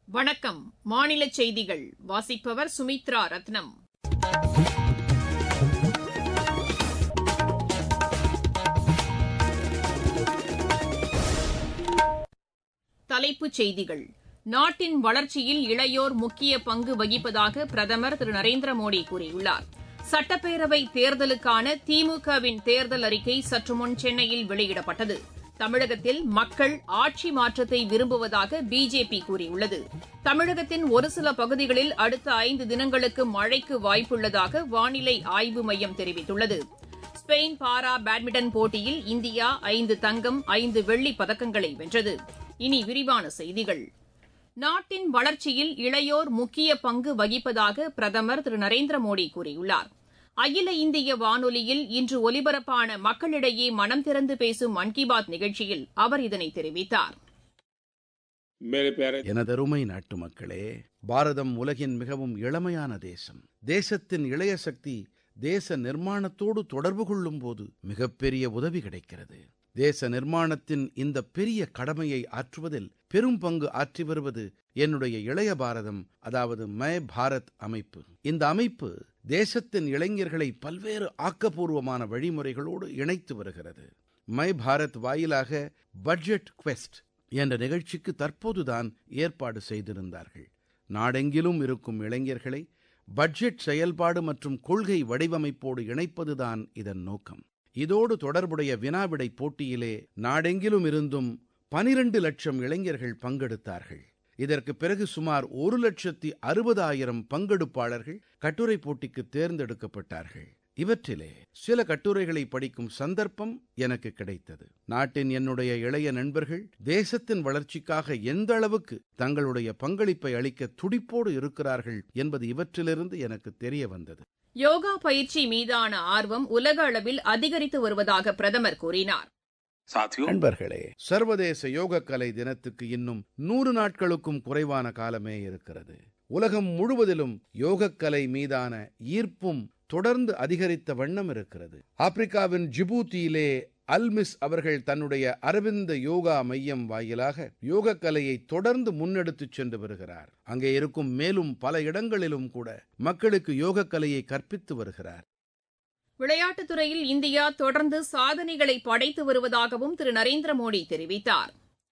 வணக்கம் மாநில செய்திகள் வாசிப்பவர் சுமித்ரா ரத்னம் தலைப்புச் செய்திகள் நாட்டின் வளர்ச்சியில் இளையோர் முக்கிய பங்கு வகிப்பதாக பிரதமர் திரு நரேந்திர மோடி கூறியுள்ளார் சட்டப்பேரவை தேர்தலுக்கான திமுகவின் தேர்தல் அறிக்கை சற்றுமுன் சென்னையில் வெளியிடப்பட்டது தமிழகத்தில் மக்கள் ஆட்சி மாற்றத்தை விரும்புவதாக பிஜேபி கூறியுள்ளது தமிழகத்தின் ஒரு சில பகுதிகளில் அடுத்த ஐந்து தினங்களுக்கு மழைக்கு வாய்ப்புள்ளதாக வானிலை ஆய்வு மையம் தெரிவித்துள்ளது ஸ்பெயின் பாரா பேட்மிண்டன் போட்டியில் இந்தியா ஐந்து தங்கம் ஐந்து வெள்ளிப் பதக்கங்களை வென்றது இனி விரிவான செய்திகள் நாட்டின் வளர்ச்சியில் இளையோர் முக்கிய பங்கு வகிப்பதாக பிரதமர் திரு நரேந்திர மோடி கூறியுள்ளார் அகில இந்திய வானொலியில் இன்று ஒலிபரப்பான மக்களிடையே மனம் திறந்து பேசும் மன் கி பாத் நிகழ்ச்சியில் அவர் இதனை தெரிவித்தார் எனதருமை நாட்டு மக்களே பாரதம் உலகின் மிகவும் இளமையான தேசம் தேசத்தின் இளைய சக்தி தேச நிர்மாணத்தோடு தொடர்பு கொள்ளும் போது மிகப்பெரிய உதவி கிடைக்கிறது தேச நிர்மாணத்தின் இந்த பெரிய கடமையை ஆற்றுவதில் பெரும் பங்கு ஆற்றி வருவது என்னுடைய இளைய பாரதம் அதாவது மை பாரத் அமைப்பு இந்த அமைப்பு தேசத்தின் இளைஞர்களை பல்வேறு ஆக்கப்பூர்வமான வழிமுறைகளோடு இணைத்து வருகிறது மை பாரத் வாயிலாக பட்ஜெட் குவெஸ்ட் என்ற நிகழ்ச்சிக்கு தற்போதுதான் ஏற்பாடு செய்திருந்தார்கள் நாடெங்கிலும் இருக்கும் இளைஞர்களை பட்ஜெட் செயல்பாடு மற்றும் கொள்கை வடிவமைப்போடு இணைப்பதுதான் இதன் நோக்கம் இதோடு தொடர்புடைய வினாவிடை போட்டியிலே நாடெங்கிலும் இருந்தும் பனிரண்டு லட்சம் இளைஞர்கள் பங்கெடுத்தார்கள் இதற்கு பிறகு சுமார் ஒரு லட்சத்தி அறுபதாயிரம் பங்கெடுப்பாளர்கள் கட்டுரை போட்டிக்கு தேர்ந்தெடுக்கப்பட்டார்கள் இவற்றிலே சில கட்டுரைகளை படிக்கும் சந்தர்ப்பம் எனக்கு கிடைத்தது நாட்டின் என்னுடைய இளைய நண்பர்கள் தேசத்தின் வளர்ச்சிக்காக எந்த அளவுக்கு தங்களுடைய பங்களிப்பை அளிக்க துடிப்போடு இருக்கிறார்கள் என்பது இவற்றிலிருந்து எனக்கு தெரிய வந்தது யோகா பயிற்சி மீதான ஆர்வம் உலக அளவில் அதிகரித்து வருவதாக பிரதமர் கூறினார் நண்பர்களே சர்வதேச யோக கலை தினத்துக்கு இன்னும் நூறு நாட்களுக்கும் குறைவான காலமே இருக்கிறது உலகம் முழுவதிலும் யோகக்கலை மீதான ஈர்ப்பும் தொடர்ந்து அதிகரித்த வண்ணம் இருக்கிறது ஆப்பிரிக்காவின் ஜிபூத்தியிலே அல்மிஸ் அவர்கள் தன்னுடைய அரவிந்த யோகா மையம் வாயிலாக யோக கலையை தொடர்ந்து முன்னெடுத்துச் சென்று வருகிறார் அங்கே இருக்கும் மேலும் பல இடங்களிலும் கூட மக்களுக்கு யோக கலையை கற்பித்து வருகிறார் விளையாட்டுத் துறையில் இந்தியா தொடர்ந்து சாதனைகளை படைத்து வருவதாகவும் திரு நரேந்திர மோடி தெரிவித்தார்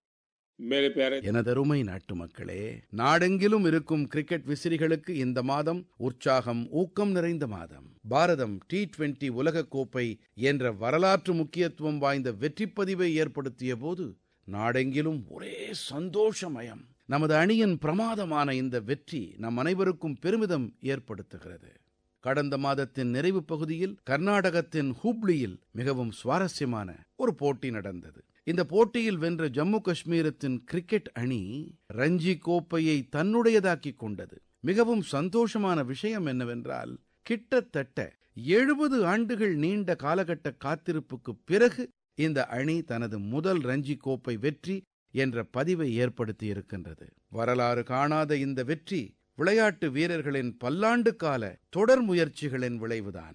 எனதருமை நாட்டு மக்களே நாடெங்கிலும் இருக்கும் கிரிக்கெட் விசிறிகளுக்கு இந்த மாதம் உற்சாகம் ஊக்கம் நிறைந்த மாதம் பாரதம் டி டுவெண்டி உலகக்கோப்பை என்ற வரலாற்று முக்கியத்துவம் வாய்ந்த வெற்றிப்பதிவை ஏற்படுத்திய போது நாடெங்கிலும் ஒரே சந்தோஷமயம் நமது அணியின் பிரமாதமான இந்த வெற்றி நம் அனைவருக்கும் பெருமிதம் ஏற்படுத்துகிறது கடந்த மாதத்தின் நிறைவு பகுதியில் கர்நாடகத்தின் ஹூப்ளியில் மிகவும் சுவாரஸ்யமான ஒரு போட்டி நடந்தது இந்த போட்டியில் வென்ற ஜம்மு காஷ்மீரத்தின் கிரிக்கெட் அணி ரஞ்சி கோப்பையை தன்னுடையதாக்கிக் கொண்டது மிகவும் சந்தோஷமான விஷயம் என்னவென்றால் கிட்டத்தட்ட எழுபது ஆண்டுகள் நீண்ட காலகட்ட காத்திருப்புக்கு பிறகு இந்த அணி தனது முதல் ரஞ்சி கோப்பை வெற்றி என்ற பதிவை ஏற்படுத்தி இருக்கின்றது வரலாறு காணாத இந்த வெற்றி விளையாட்டு வீரர்களின் பல்லாண்டு கால தொடர் முயற்சிகளின் விளைவுதான்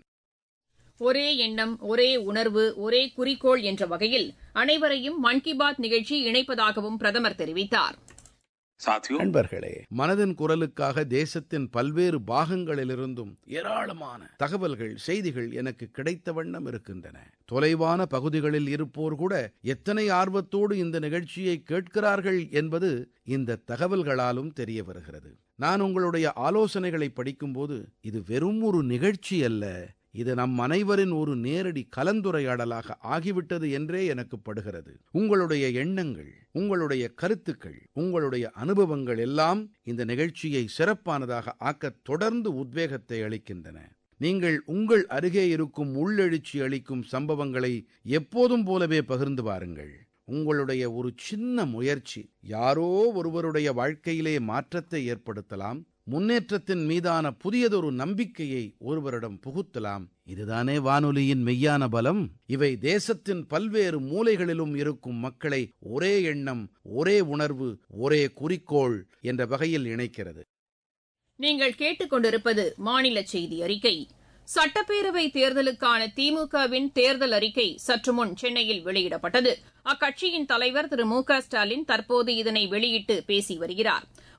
ஒரே எண்ணம் ஒரே உணர்வு ஒரே குறிக்கோள் என்ற வகையில் அனைவரையும் மன் கி பாத் நிகழ்ச்சி இணைப்பதாகவும் பிரதமர் தெரிவித்தார் நண்பர்களே மனதின் குரலுக்காக தேசத்தின் பல்வேறு பாகங்களிலிருந்தும் ஏராளமான தகவல்கள் செய்திகள் எனக்கு கிடைத்த வண்ணம் இருக்கின்றன தொலைவான பகுதிகளில் இருப்போர் கூட எத்தனை ஆர்வத்தோடு இந்த நிகழ்ச்சியை கேட்கிறார்கள் என்பது இந்த தகவல்களாலும் தெரிய வருகிறது நான் உங்களுடைய ஆலோசனைகளை படிக்கும்போது இது வெறும் ஒரு நிகழ்ச்சி அல்ல இது நம் அனைவரின் ஒரு நேரடி கலந்துரையாடலாக ஆகிவிட்டது என்றே எனக்கு படுகிறது உங்களுடைய எண்ணங்கள் உங்களுடைய கருத்துக்கள் உங்களுடைய அனுபவங்கள் எல்லாம் இந்த நிகழ்ச்சியை சிறப்பானதாக ஆக்க தொடர்ந்து உத்வேகத்தை அளிக்கின்றன நீங்கள் உங்கள் அருகே இருக்கும் உள்ளெழுச்சி அளிக்கும் சம்பவங்களை எப்போதும் போலவே பகிர்ந்து வாருங்கள் உங்களுடைய ஒரு சின்ன முயற்சி யாரோ ஒருவருடைய வாழ்க்கையிலே மாற்றத்தை ஏற்படுத்தலாம் முன்னேற்றத்தின் மீதான புதியதொரு நம்பிக்கையை ஒருவரிடம் புகுத்தலாம் இதுதானே வானொலியின் மெய்யான பலம் இவை தேசத்தின் பல்வேறு மூலைகளிலும் இருக்கும் மக்களை ஒரே எண்ணம் ஒரே உணர்வு ஒரே குறிக்கோள் என்ற வகையில் இணைக்கிறது நீங்கள் கேட்டுக்கொண்டிருப்பது மாநில செய்தி அறிக்கை சட்டப்பேரவை தேர்தலுக்கான திமுகவின் தேர்தல் அறிக்கை சற்று முன் சென்னையில் வெளியிடப்பட்டது அக்கட்சியின் தலைவர் திரு மு க ஸ்டாலின் தற்போது இதனை வெளியிட்டு பேசி வருகிறார்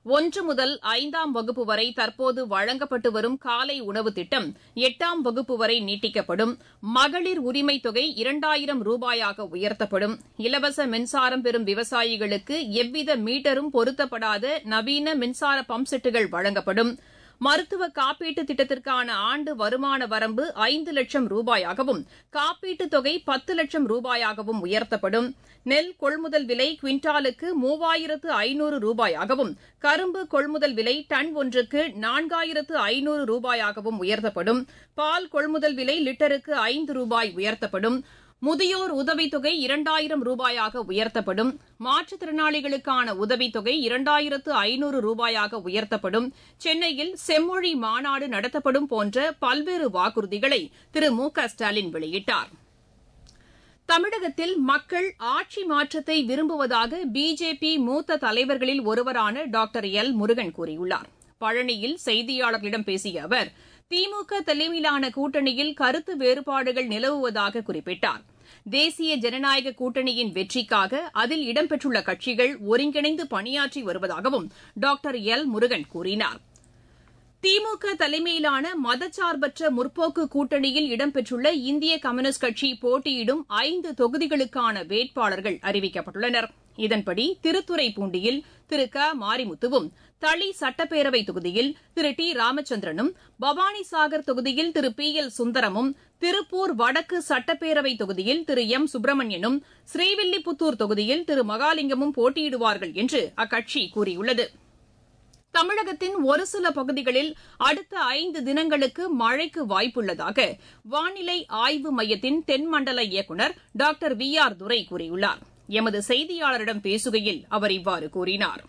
ஒன்று முதல் ஐந்தாம் வகுப்பு வரை தற்போது வழங்கப்பட்டு வரும் காலை உணவு திட்டம் எட்டாம் வகுப்பு வரை நீட்டிக்கப்படும் மகளிர் உரிமைத் தொகை இரண்டாயிரம் ரூபாயாக உயர்த்தப்படும் இலவச மின்சாரம் பெறும் விவசாயிகளுக்கு எவ்வித மீட்டரும் பொருத்தப்படாத நவீன மின்சார பம்ப் செட்டுகள் வழங்கப்படும் மருத்துவ காப்பீட்டு திட்டத்திற்கான ஆண்டு வருமான வரம்பு ஐந்து லட்சம் ரூபாயாகவும் காப்பீட்டுத் தொகை பத்து லட்சம் ரூபாயாகவும் உயர்த்தப்படும் நெல் கொள்முதல் விலை குவிண்டாலுக்கு மூவாயிரத்து ஐநூறு ரூபாயாகவும் கரும்பு கொள்முதல் விலை டன் ஒன்றுக்கு நான்காயிரத்து ஐநூறு ரூபாயாகவும் உயர்த்தப்படும் பால் கொள்முதல் விலை லிட்டருக்கு ஐந்து ரூபாய் உயர்த்தப்படும் முதியோர் உதவித்தொகை இரண்டாயிரம் ரூபாயாக உயர்த்தப்படும் மாற்றுத்திறனாளிகளுக்கான உதவித்தொகை இரண்டாயிரத்து ஐநூறு ரூபாயாக உயர்த்தப்படும் சென்னையில் செம்மொழி மாநாடு நடத்தப்படும் போன்ற பல்வேறு வாக்குறுதிகளை திரு மு க ஸ்டாலின் வெளியிட்டார் தமிழகத்தில் மக்கள் ஆட்சி மாற்றத்தை விரும்புவதாக பிஜேபி மூத்த தலைவர்களில் ஒருவரான டாக்டர் எல் முருகன் கூறியுள்ளார் பழனியில் செய்தியாளர்களிடம் பேசிய அவர் திமுக தலைமையிலான கூட்டணியில் கருத்து வேறுபாடுகள் நிலவுவதாக குறிப்பிட்டார் தேசிய ஜனநாயக கூட்டணியின் வெற்றிக்காக அதில் இடம்பெற்றுள்ள கட்சிகள் ஒருங்கிணைந்து பணியாற்றி வருவதாகவும் டாக்டர் எல் முருகன் கூறினார் திமுக தலைமையிலான மதச்சார்பற்ற முற்போக்கு கூட்டணியில் இடம்பெற்றுள்ள இந்திய கம்யூனிஸ்ட் கட்சி போட்டியிடும் ஐந்து தொகுதிகளுக்கான வேட்பாளர்கள் அறிவிக்கப்பட்டுள்ளனர் இதன்படி திருத்துறைப்பூண்டியில் திரு க மாரிமுத்துவும் தளி சட்டப்பேரவை தொகுதியில் திரு டி ராமச்சந்திரனும் பவானிசாகர் தொகுதியில் திரு பி எல் சுந்தரமும் திருப்பூர் வடக்கு சட்டப்பேரவை தொகுதியில் திரு எம் சுப்பிரமணியனும் ஸ்ரீவில்லிபுத்தூர் தொகுதியில் திரு மகாலிங்கமும் போட்டியிடுவார்கள் என்று அக்கட்சி கூறியுள்ளது தமிழகத்தின் ஒரு சில பகுதிகளில் அடுத்த ஐந்து தினங்களுக்கு மழைக்கு வாய்ப்புள்ளதாக வானிலை ஆய்வு மையத்தின் தென்மண்டல இயக்குநர் டாக்டர் வி ஆர் துரை கூறியுள்ளார் எமது செய்தியாளரிடம் பேசுகையில் அவர் இவ்வாறு கூறினார்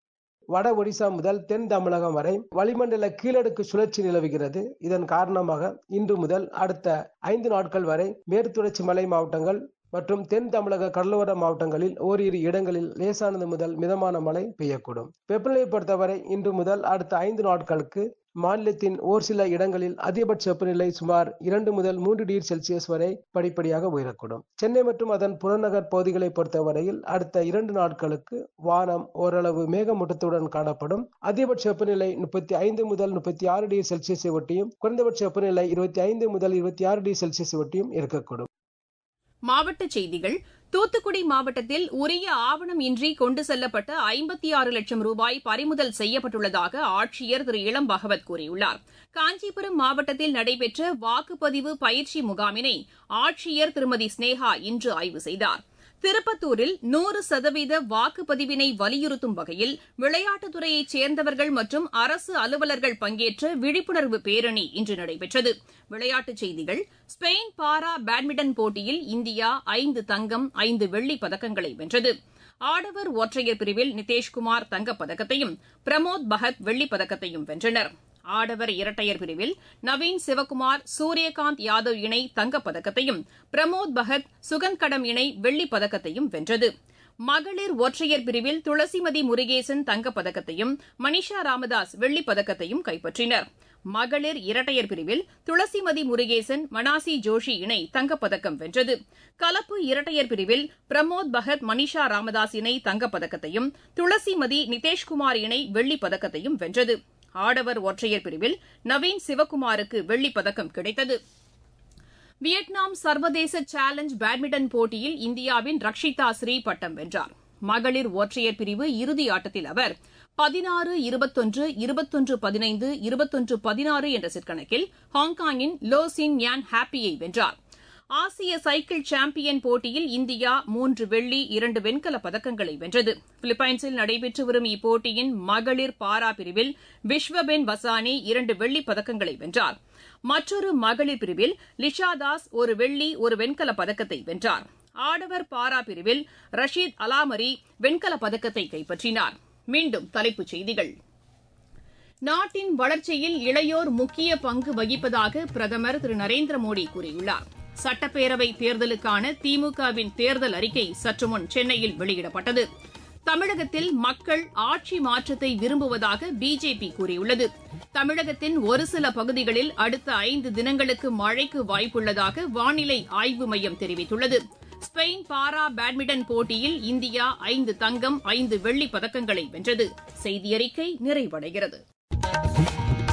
வட ஒடிசா முதல் தென் தமிழகம் வரை வளிமண்டல கீழடுக்கு சுழற்சி நிலவுகிறது இதன் காரணமாக இன்று முதல் அடுத்த ஐந்து நாட்கள் வரை மேற்குத்தொடர்ச்சி மலை மாவட்டங்கள் மற்றும் தென் தமிழக கடலோர மாவட்டங்களில் ஓரிரு இடங்களில் லேசானது முதல் மிதமான மழை பெய்யக்கூடும் வெப்பநிலையை பொறுத்தவரை இன்று முதல் அடுத்த ஐந்து நாட்களுக்கு மாநிலத்தின் ஓர் சில இடங்களில் அதிகபட்ச வெப்பநிலை சுமார் இரண்டு முதல் மூன்று டிகிரி செல்சியஸ் வரை படிப்படியாக உயரக்கூடும் சென்னை மற்றும் அதன் புறநகர் பகுதிகளை பொறுத்தவரையில் அடுத்த இரண்டு நாட்களுக்கு வானம் ஓரளவு மேகமூட்டத்துடன் காணப்படும் அதிகபட்ச வெப்பநிலை முப்பத்தி ஐந்து முதல் முப்பத்தி ஆறு டிகிரி செல்சியஸை ஒட்டியும் குறைந்தபட்ச வெப்பநிலை இருபத்தி ஐந்து முதல் இருபத்தி ஆறு டிகிரி செல்சியஸை ஒட்டியும் இருக்கக்கூடும் மாவட்டச் செய்திகள் தூத்துக்குடி மாவட்டத்தில் உரிய ஆவணம் இன்றி கொண்டு செல்லப்பட்ட ஐம்பத்தி ஆறு லட்சம் ரூபாய் பறிமுதல் செய்யப்பட்டுள்ளதாக ஆட்சியர் திரு இளம் பகவத் கூறியுள்ளார் காஞ்சிபுரம் மாவட்டத்தில் நடைபெற்ற வாக்குப்பதிவு பயிற்சி முகாமினை ஆட்சியர் திருமதி ஸ்னேகா இன்று ஆய்வு செய்தார் திருப்பத்தூரில் நூறு சதவீத வாக்குப்பதிவினை வலியுறுத்தும் வகையில் விளையாட்டுத்துறையைச் சேர்ந்தவர்கள் மற்றும் அரசு அலுவலர்கள் பங்கேற்ற விழிப்புணர்வு பேரணி இன்று நடைபெற்றது விளையாட்டுச் செய்திகள் ஸ்பெயின் பாரா பேட்மிண்டன் போட்டியில் இந்தியா ஐந்து தங்கம் ஐந்து வெள்ளிப் பதக்கங்களை வென்றது ஆடவர் ஒற்றையர் பிரிவில் நிதேஷ்குமார் தங்கப்பதக்கத்தையும் பிரமோத் பகத் வெள்ளிப் பதக்கத்தையும் வென்றனர் ஆடவர் இரட்டையர் பிரிவில் நவீன் சிவக்குமார் சூரியகாந்த் யாதவ் இணை தங்கப்பதக்கத்தையும் பிரமோத் பகத் சுகந்த் கடம் இணை வெள்ளிப் பதக்கத்தையும் வென்றது மகளிர் ஒற்றையர் பிரிவில் துளசிமதி முருகேசன் தங்கப்பதக்கத்தையும் மனிஷா ராமதாஸ் வெள்ளிப் பதக்கத்தையும் கைப்பற்றினர் மகளிர் இரட்டையர் பிரிவில் துளசிமதி முருகேசன் மனாசி ஜோஷி இணை தங்கப்பதக்கம் வென்றது கலப்பு இரட்டையர் பிரிவில் பிரமோத் பகத் மனிஷா ராமதாஸ் இணை தங்கப்பதக்கத்தையும் துளசிமதி நிதேஷ்குமார் இணை வெள்ளிப் பதக்கத்தையும் வென்றது ஆடவர் ஒற்றையர் பிரிவில் நவீன் சிவக்குமாருக்கு வெள்ளிப் பதக்கம் கிடைத்தது வியட்நாம் சர்வதேச சேலஞ்ச் பேட்மிண்டன் போட்டியில் இந்தியாவின் ரக்ஷிதா ஸ்ரீ பட்டம் வென்றார் மகளிர் ஒற்றையர் பிரிவு இறுதி ஆட்டத்தில் அவர் பதினாறு இருபத்தொன்று இருபத்தொன்று பதினைந்து இருபத்தொன்று பதினாறு என்ற செட் கணக்கில் ஹாங்காங்கின் லோ சின் யான் ஹாப்பியை வென்றார் ஆசிய சைக்கிள் சாம்பியன் போட்டியில் இந்தியா மூன்று வெள்ளி இரண்டு வெண்கலப் பதக்கங்களை வென்றது பிலிப்பைன்ஸில் நடைபெற்று வரும் இப்போட்டியின் மகளிர் பாரா பிரிவில் விஸ்வபென் வசானி இரண்டு வெள்ளிப் பதக்கங்களை வென்றார் மற்றொரு மகளிர் பிரிவில் லிஷா தாஸ் ஒரு வெள்ளி ஒரு வெண்கலப் பதக்கத்தை வென்றார் ஆடவர் பாரா பிரிவில் ரஷீத் அலாமரி வெண்கலப் பதக்கத்தை கைப்பற்றினார் மீண்டும் தலைப்புச் செய்திகள் நாட்டின் வளர்ச்சியில் இளையோர் முக்கிய பங்கு வகிப்பதாக பிரதமர் திரு நரேந்திர மோடி கூறியுள்ளார் சட்டப்பேரவை தேர்தலுக்கான திமுகவின் தேர்தல் அறிக்கை சற்றுமுன் சென்னையில் வெளியிடப்பட்டது தமிழகத்தில் மக்கள் ஆட்சி மாற்றத்தை விரும்புவதாக பிஜேபி கூறியுள்ளது தமிழகத்தின் ஒரு சில பகுதிகளில் அடுத்த ஐந்து தினங்களுக்கு மழைக்கு வாய்ப்புள்ளதாக வானிலை ஆய்வு மையம் தெரிவித்துள்ளது ஸ்பெயின் பாரா பேட்மிண்டன் போட்டியில் இந்தியா ஐந்து தங்கம் ஐந்து வெள்ளிப் பதக்கங்களை வென்றது செய்தியறிக்கை நிறைவடைகிறது